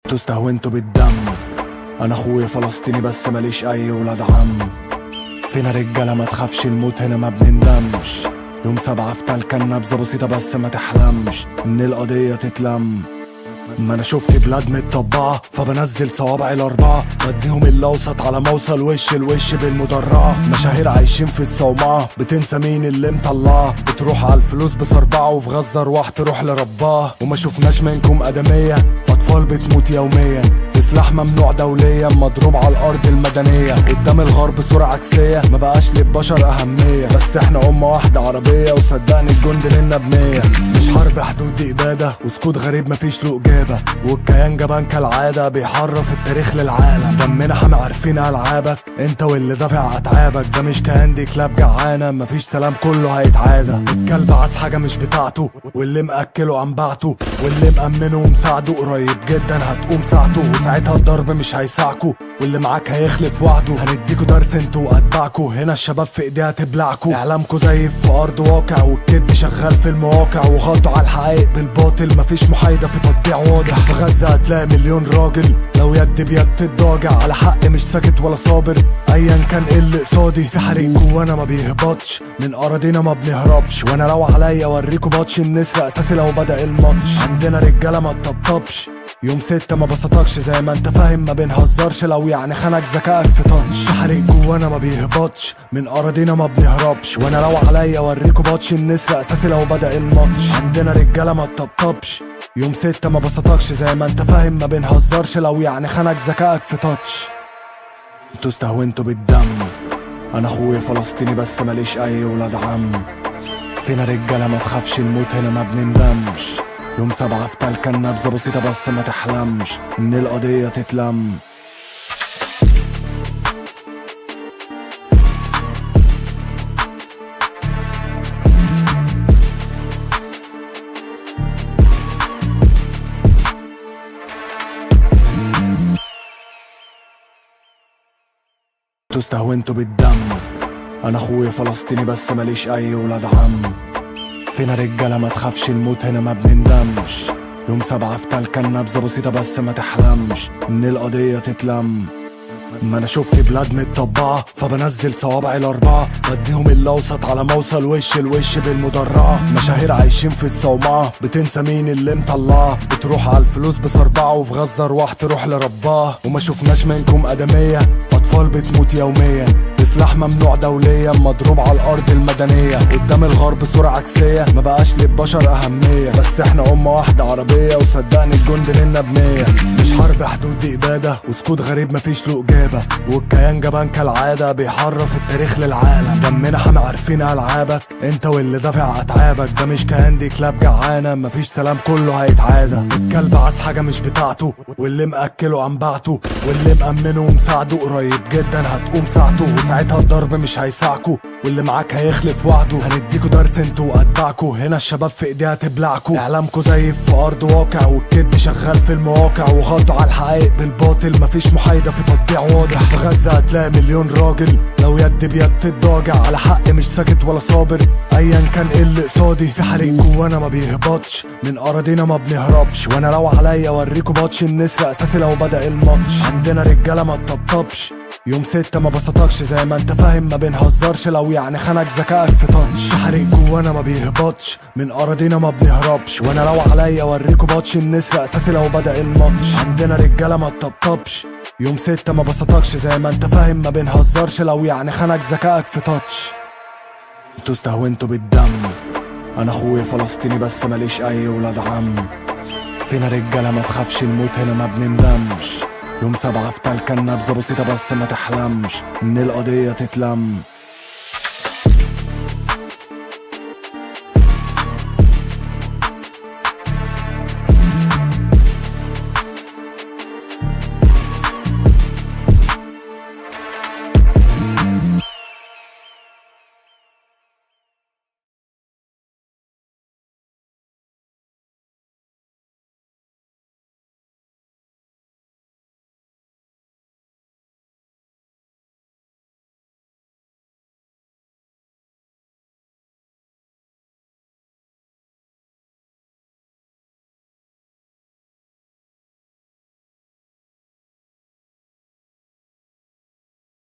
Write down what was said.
انتوا استهونتوا بالدم انا اخويا فلسطيني بس ماليش اي ولاد عم فينا رجاله ما تخافش الموت هنا ما بنندمش يوم سبعة في تلك النبذة بسيطة بس ما تحلمش ان القضية تتلم ما انا شفت بلاد متطبعة فبنزل صوابعي الاربعة بديهم الاوسط على ما اوصل وش الوش بالمدرعة مشاهير عايشين في الصومعة بتنسى مين اللي مطلعة بتروح على الفلوس بصربعة وفي غزة ارواح تروح لربها وما شفناش منكم ادمية اطفال بتموت يوميا بسلاح ممنوع دوليا مضروب على الارض المدنية قدام الغرب صورة عكسية ما بقاش للبشر اهمية بس احنا امة واحدة عربية وصدقني الجند منا بمية مش حرب حدود دي ابادة وسكوت غريب مفيش له اجابة والكيان جبان كالعادة بيحرف التاريخ للعالم دمنا حامي عارفين العابك انت واللي دافع اتعابك ده مش كيان دي كلاب جعانة مفيش سلام كله هيتعادى الكلب عايز حاجة مش بتاعته واللي مأكله عن بعته واللي مأمنه ومساعده قريب جدا هتقوم ساعته وساعتها الضرب مش هيساعكوا واللي معاك هيخلف وعده هنديكوا درس انتوا واتباعكوا هنا الشباب في ايديها تبلعكوا اعلامكوا زي في ارض واقع والكذب شغال في المواقع وغطوا على الحقائق بالباطل مفيش محايده في تطبيع واضح في غزه هتلاقي مليون راجل لو يد بيد تتضاجع على حق مش ساكت ولا صابر ايا كان ايه اللي قصادي في حريق جوانا ما بيهبطش من اراضينا ما بنهربش وانا لو عليا اوريكوا باتش النسر اساسي لو بدا الماتش عندنا رجاله ما تطبطبش يوم ستة ما بسطكش زي ما انت فاهم ما بنهزرش لو يعني خانك ذكائك في تاتش في حريق جوانا ما بيهبطش من اراضينا ما بنهربش وانا لو عليا اوريكوا باتش النسر اساسي لو بدا الماتش عندنا رجاله ما تطبطبش يوم ستة ما بسطكش زي ما انت فاهم ما بنهزرش لو يعني خانك ذكائك في تاتش انتوا استهونتوا بالدم انا اخويا فلسطيني بس ماليش اي ولاد عم فينا رجاله ما تخافش الموت هنا ما بنندمش يوم سبعة في تلك النبذة بسيطة بس ما تحلمش ان القضية تتلم انتوا استهونتوا بالدم انا اخويا فلسطيني بس ماليش اي ولاد عم فينا رجاله ما تخافش الموت هنا ما بنندمش يوم سبعة في تلك النبذة بسيطة بس ما تحلمش ان القضية تتلم ما انا شفت بلاد متطبعة فبنزل صوابعي الاربعة بديهم الاوسط على ما اوصل وش الوش بالمدرعة مشاهير عايشين في الصومعة بتنسى مين اللي مطلعة بتروح على الفلوس بصربعة وفي غزة ارواح تروح لربها وما شفناش منكم ادمية اطفال بتموت يوميا بسلاح ممنوع دوليا مضروب على الارض المدنية قدام الغرب صورة عكسية ما بقاش للبشر اهمية بس احنا امة واحدة عربية وصدقني الجند منا بمية مش حرب حدود دي ابادة وسكوت غريب مفيش له اجابة والكيان جبان كالعادة بيحرف التاريخ للعالم دمنا حامي عارفين العابك انت واللي دافع اتعابك ده مش كيان دي كلاب جعانة مفيش سلام كله هيتعادى الكلب عايز حاجة مش بتاعته واللي مأكله عن بعته واللي مأمنه ومساعده قريب جدا هتقوم ساعته وساعتها الضرب مش هيساعكوا واللي معاك هيخلف وعده هنديكوا درس انتوا واتباعكوا هنا الشباب في ايديها تبلعكوا اعلامكوا زي في ارض واقع والكذب شغال في المواقع وغطوا على الحقائق بالباطل مفيش محايدة في تطبيع واضح في غزة هتلاقي مليون راجل لو يد بيد تتضاجع على حق مش ساكت ولا صابر ايا كان ايه اللي قصادي في حريق جوانا ما بيهبطش من اراضينا ما بنهربش وانا لو عليا اوريكوا باتش النسر اساسي لو بدا الماتش عندنا رجاله ما تطبطبش يوم ستة ما بسطكش زي ما انت فاهم ما بنهزرش لو يعني خانك ذكائك في تاتش في حريق جوانا ما بيهبطش من اراضينا ما بنهربش وانا لو عليا اوريكوا باتش النسر اساسي لو بدا الماتش عندنا رجاله ما تطبطبش يوم ستة ما بسطكش زي ما انت فاهم ما بنهزرش لو يعني خانك ذكائك في تاتش انتوا استهونتوا بالدم انا اخويا فلسطيني بس ماليش اي ولاد عم فينا رجاله ما تخافش الموت هنا ما بنندمش يوم سبعة في تلك النبذة بسيطة بس ما تحلمش ان القضية تتلم